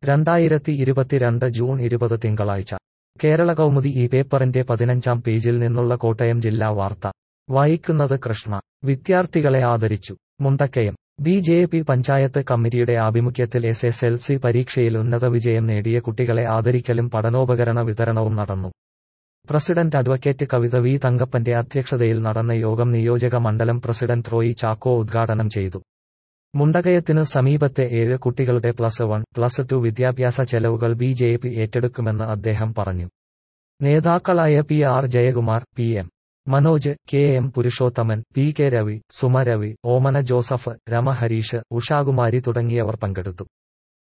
രണ്ടായിരത്തി ഇരുപത്തിരണ്ട് ജൂൺ ഇരുപത് തിങ്കളാഴ്ച കേരള കൗമുദി ഈ പേപ്പറിന്റെ പതിനഞ്ചാം പേജിൽ നിന്നുള്ള കോട്ടയം ജില്ലാ വാർത്ത വായിക്കുന്നത് കൃഷ്ണ വിദ്യാർത്ഥികളെ ആദരിച്ചു Mundakayam B J P panchayat കമ്മിറ്റിയുടെ ആഭിമുഖ്യത്തിൽ എസ് എസ് എൽ സി പരീക്ഷയിൽ ഉന്നത വിജയം നേടിയ കുട്ടികളെ ആദരിക്കലും പഠനോപകരണ വിതരണവും നടന്നു പ്രസിഡന്റ് അഡ്വക്കേറ്റ് കവിത വി തങ്കപ്പന്റെ അധ്യക്ഷതയിൽ നടന്ന യോഗം നിയോജക മണ്ഡലം പ്രസിഡന്റ് റോയി ചാക്കോ ഉദ്ഘാടനം ചെയ്തു മുണ്ടകയത്തിനു സമീപത്തെ ഏഴ് കുട്ടികളുടെ പ്ലസ് വൺ പ്ലസ് ടു വിദ്യാഭ്യാസ ചെലവുകൾ ബി ജെ പി ഏറ്റെടുക്കുമെന്ന് അദ്ദേഹം പറഞ്ഞു നേതാക്കളായ P R Jayakumar P M Manoj K M Purushothaman P K Ravi Suma Ravi Omana Joseph Rama Harish Ushakumari തുടങ്ങിയവർ പങ്കെടുത്തു